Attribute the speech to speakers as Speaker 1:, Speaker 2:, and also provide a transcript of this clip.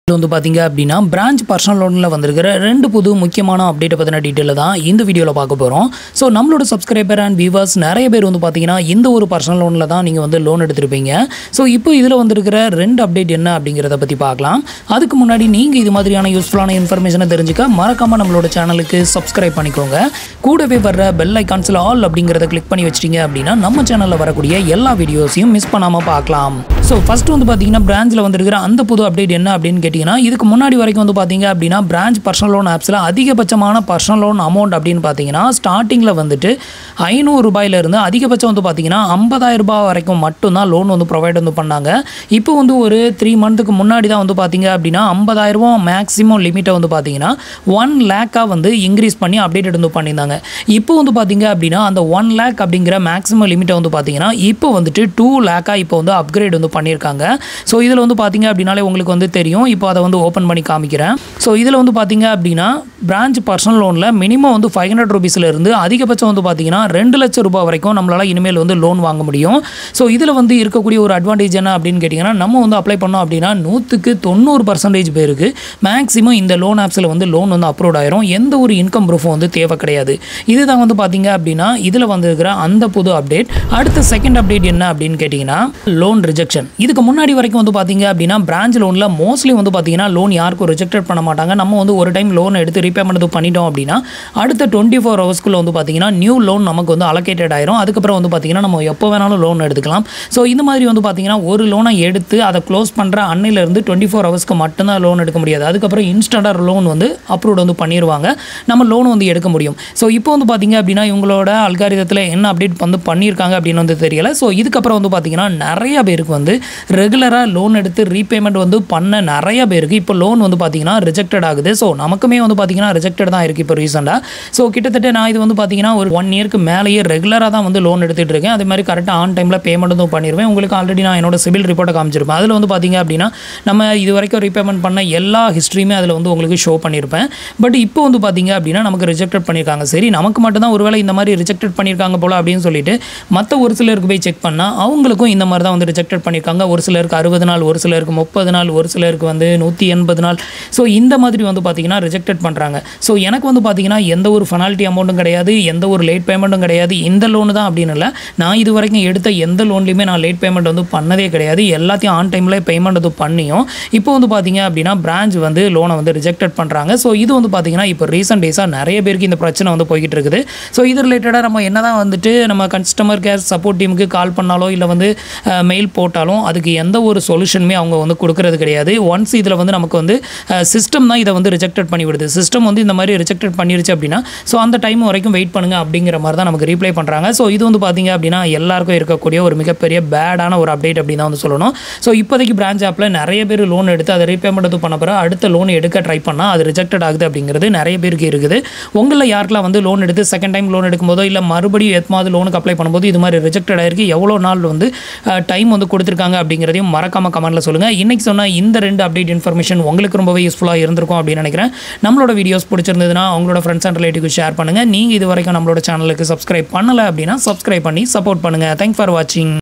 Speaker 1: இது வந்து பார்த்தீங்க அப்படின்னா பிரான்ச் பர்சனல் லோனில் வந்திருக்கிற ரெண்டு புது முக்கியமான அப்டேட்டை பற்றின டீட்டெயில் தான் இந்த வீடியோவில் பார்க்க போகிறோம் ஸோ நம்மளோட சப்ஸ்கிரைபர் அண்ட் வியூவர்ஸ் நிறைய பேர் வந்து பார்த்தீங்கன்னா இந்த ஒரு பர்சனல் லோனில் தான் நீங்கள் வந்து லோன் எடுத்திருப்பீங்க ஸோ இப்போ இதில் வந்திருக்கிற ரெண்டு அப்டேட் என்ன அப்படிங்கிறத பற்றி பார்க்கலாம் அதுக்கு முன்னாடி நீங்கள் இது மாதிரியான யூஸ்ஃபுல்லான இன்ஃபர்மேஷனை தெரிஞ்சுக்க மறக்காமல் நம்மளோட சேனலுக்கு சப்ஸ்கிரைப் பண்ணிக்கோங்க கூடவே வர்ற பெல் ஐக்கான்ஸில் ஆல் அப்படிங்கிறத கிளிக் பண்ணி வச்சிட்டீங்க அப்படின்னா நம்ம சேனலில் வரக்கூடிய எல்லா வீடியோஸையும் மிஸ் பண்ணாமல் பார்க்கலாம் ஸோ ஃபர்ஸ்ட் வந்து பார்த்தீங்கன்னா பிரான்ச்சில் வந்திருக்கிற அந்த புது அப்டேட் என்ன அப்படின்னு கேட்டிங்கன்னா இதுக்கு முன்னாடி வரைக்கும் வந்து பார்த்தீங்க அப்படின்னா பிரான்ச் பர்சனல் லோன் ஆப்ஸில் அதிகபட்சமான பர்சனல் லோன் அமௌண்ட் அப்படின்னு பார்த்தீங்கன்னா ஸ்டார்டிங்கில் வந்துட்டு ஐநூறு ரூபாயிலிருந்து அதிகபட்சம் வந்து பார்த்தீங்கன்னா ஐம்பதாயிரம் ரூபாய் வரைக்கும் மட்டும்தான் லோன் வந்து ப்ரொவைட் வந்து பண்ணாங்க இப்போ வந்து ஒரு த்ரீ மந்த்துக்கு முன்னாடி தான் வந்து பார்த்தீங்க அப்படின்னா ஐம்பதாயிரம் ரூபா மேக்ஸிமம் லிமிட்டை வந்து பார்த்தீங்கன்னா ஒன் லேக்காக வந்து இன்க்ரீஸ் பண்ணி அப்டேட் வந்து பண்ணியிருந்தாங்க இப்போ வந்து பார்த்தீங்க அப்படின்னா அந்த ஒன் லேக் அப்படிங்கிற மேக்ஸிமம் லிமிட்டை வந்து பார்த்தீங்கன்னா இப்போ வந்துட்டு டூ லேக்காக இப்போ வந்து அப்கிரேட் வந்து பண்ணியிருக்காங்க ஸோ இதில் வந்து பார்த்தீங்க அப்படின்னாலே உங்களுக்கு வந்து தெரியும் இப்போ அதை வந்து ஓப்பன் பண்ணி காமிக்கிறேன் ஸோ இதில் வந்து பார்த்தீங்க அப்படின்னா பிரான்ச் பர்சனல் லோனில் மினிமம் வந்து ஃபைவ் ஹண்ட்ரட் ருபீஸ்லேருந்து அதிகபட்சம் வந்து பார்த்தீங்கன்னா ரெண்டு லட்சம் ரூபாய் வரைக்கும் நம்மளால் இனிமேல் வந்து லோன் வாங்க முடியும் ஸோ இதில் வந்து இருக்கக்கூடிய ஒரு அட்வான்டேஜ் என்ன அப்படின்னு கேட்டிங்கன்னா நம்ம வந்து அப்ளை பண்ணோம் அப்படின்னா நூற்றுக்கு தொண்ணூறு பர்சன்டேஜ் பேருக்கு மேக்ஸிமம் இந்த லோன் ஆப்ஸில் வந்து லோன் வந்து அப்ரூவ் ஆயிரும் எந்த ஒரு இன்கம் ப்ரூஃபும் வந்து தேவை கிடையாது இதுதான் வந்து பார்த்தீங்க அப்படின்னா இதில் வந்திருக்கிற அந்த புது அப்டேட் அடுத்த செகண்ட் அப்டேட் என்ன அப்படின்னு கேட்டிங்கன்னா லோன் ரிஜெக்ஷன் இதுக்கு முன்னாடி வரைக்கும் வந்து பார்த்தீங்க அப்படின்னா பிரான்ச் லோனில் மோஸ்ட்லி வந்து பார்த்தீங்கன்னா லோன் யாருக்கும் ரிஜெக்டட் பண்ண மாட்டாங்க நம்ம வந்து ஒரு டைம் லோன் எடுத்து ரீபேமெண்ட் பண்ணிட்டோம் அப்படின்னா அடுத்த டுவெண்ட்டி ஃபோர் ஹவர்ஸ்க்குள்ள வந்து பார்த்தீங்கன்னா நியூ லோன் நமக்கு வந்து அலோகேட்டட் ஆயிரும் அதுக்கப்புறம் வந்து பார்த்தீங்கன்னா நம்ம எப்போ வேணாலும் லோன் எடுத்துக்கலாம் ஸோ இந்த மாதிரி வந்து பார்த்தீங்கன்னா ஒரு லோனை எடுத்து அதை க்ளோஸ் பண்ணுற அன்னையிலேருந்து டுவெண்ட்டி ஃபோர் ஹவர்ஸ்க்கு மட்டும்தான் லோன் எடுக்க முடியாது அதுக்கப்புறம் இன்ஸ்டண்ட்டாக லோன் வந்து அப்ரூவ்ட் வந்து பண்ணிடுவாங்க நம்ம லோன் வந்து எடுக்க முடியும் ஸோ இப்போ வந்து பார்த்தீங்க அப்படின்னா இவங்களோட அல்காரிதத்தில் என்ன அப்டேட் வந்து பண்ணியிருக்காங்க அப்படின்னு வந்து தெரியல ஸோ இதுக்கப்புறம் வந்து பார்த்தீங்கன்னா நிறைய பேருக்கு வந்து ரெகுலராக லோன் எடுத்து ரீபேமெண்ட் வந்து பண்ண நிறைய பேருக்கு இப்போ லோன் வந்து பார்த்தீங்கன்னா ரிஜெக்டட் ஆகுது ஸோ நமக்குமே வந்து பார்த்தீங்கன்னா ரிஜெக்டட் தான் இருக்குது இப்போ ரீசெண்டாக ஸோ கிட்டத்தட்ட நான் இது வந்து பார்த்தீங்கன்னா ஒரு ஒன் இயருக்கு மேலேயே ரெகுலராக தான் வந்து லோன் எடுத்துகிட்டு இருக்கேன் அதே மாதிரி கரெக்டாக ஆன் டைமில் பேமெண்ட்டும் பண்ணிடுவேன் உங்களுக்கு ஆல்ரெடி நான் என்னோட சிபில் ரிப்போர்ட்டை காமிச்சிருப்பேன் அதில் வந்து பார்த்தீங்க அப்படின்னா நம்ம இது வரைக்கும் ரீபேமெண்ட் பண்ண எல்லா ஹிஸ்ட்ரியுமே அதில் வந்து உங்களுக்கு ஷோ பண்ணியிருப்பேன் பட் இப்போ வந்து பார்த்தீங்க அப்படின்னா நமக்கு ரிஜெக்டட் பண்ணியிருக்காங்க சரி நமக்கு மட்டும்தான் ஒருவேளை இந்த மாதிரி ரிஜெக்டட் பண்ணியிருக்காங்க போல அப்படின்னு சொல்லிட்டு மற்ற ஒரு சிலருக்கு போய் செக் பண்ணால் அவங்களுக்கும் இந்த மாதிரி தான் வந்து ரிஜெக்டட் பண்ணியிருக்காங்க ஒரு சிலருக்கு அறுபது நாள் ஒரு சிலருக்கு முப்பது நாள் ஒரு சிலருக்கு வந்து நூற்றி எண்பது நாள் ஸோ இந்த மாதிரி வந்து பார்த்தீங்கன்னா ரிஜெக்டட் பண்ணுறாங்க ஸோ எனக்கு வந்து பார்த்தீங்கன்னா எந்த ஒரு ஃபனாலிட்டி அமௌண்ட்டும் கிடையாது எந்த ஒரு லேட் பேமெண்ட்டும் கிடையாது இந்த லோனு தான் அப்படின்னு இல்லை நான் இது வரைக்கும் எடுத்த எந்த லோன்லையுமே நான் லேட் பேமெண்ட் வந்து பண்ணதே கிடையாது எல்லாத்தையும் ஆன் டைமில் பேமெண்ட் வந்து பண்ணியும் இப்போ வந்து பார்த்தீங்க அப்படின்னா பிரான்ச் வந்து லோனை வந்து ரிஜெக்டட் பண்ணுறாங்க ஸோ இது வந்து பார்த்தீங்கன்னா இப்போ ரீசெண்ட் டேஸாக நிறைய பேருக்கு இந்த பிரச்சனை வந்து போய்கிட்டு இருக்குது ஸோ இது ரிலேட்டடாக நம்ம என்ன தான் வந்துட்டு நம்ம கஸ்டமர் கேர் சப்போர்ட் டீமுக்கு கால் பண்ணாலோ இல்லை வந்து மெயில் போட்டாலும் அதுக்கு எந்த ஒரு சொல்யூஷனுமே அவங்க வந்து கொடுக்கறது கிடையாது ஒன்ஸ் இதில் வந்து நமக்கு வந்து சிஸ்டம் தான் இதை வந்து ரிஜெக்டட் பண்ணி விடுது சிஸ்டம் வந்து இந்த மாதிரி ரிஜெக்டட் பண்ணிருச்சு அப்படின்னா ஸோ அந்த டைம் வரைக்கும் வெயிட் பண்ணுங்க அப்படிங்கிற மாதிரி தான் நமக்கு ரீப்ளை பண்ணுறாங்க ஸோ இது வந்து பார்த்தீங்க அப்படின்னா எல்லாருக்கும் இருக்கக்கூடிய ஒரு மிகப்பெரிய பேடான ஒரு அப்டேட் அப்படின்னு தான் வந்து சொல்லணும் ஸோ இப்போதைக்கு பிரான்ச் ஆப்பில் நிறைய பேர் லோன் எடுத்து அதை ரீபேமெண்ட் வந்து பண்ண பிறகு அடுத்த லோன் எடுக்க ட்ரை பண்ணால் அது ரிஜெக்டட் ஆகுது அப்படிங்கிறது நிறைய பேருக்கு இருக்குது உங்களில் யாருக்கெல்லாம் வந்து லோன் எடுத்து செகண்ட் டைம் லோன் எடுக்கும்போதோ இல்லை மறுபடியும் எத்மாவது லோனுக்கு அப்ளை பண்ணும்போது இது மாதிரி ரிஜெக்டட் ஆயிருக்கு எவ்வளோ நாள் வந்து டைம் வந்து கொடுத்துருக்காங்க அப்படிங்கிறதையும் மறக்காம கமெண்ட்டில் சொல்லுங்கள் இன்றைக்கி சொன்ன இந்த ரெண்டு அப்டேட் இன்ஃபர்மேஷன் உங்களுக்கு ரொம்பவே யூஸ்ஃபுல்லாக இருந்திருக்கும் அப்படின்னு நினைக்கிறேன் நம்மளோட வீடியோஸ் பிடிச்சிருந்ததுன்னா அவங்களோட ஃப்ரெண்ட்ஸ் அண்ட் ரிலேட்டிவ் ஷேர் பண்ணுங்கள் நீங்கள் இது வரைக்கும் நம்மளோட சேனலுக்கு சப்ஸ்கிரைப் பண்ணலை அப்படின்னா சப்ஸ்கிரைப் பண்ணி சப்போர்ட் பண்ணுங்கள் தேங்க் ஃபார் வாட்சிங்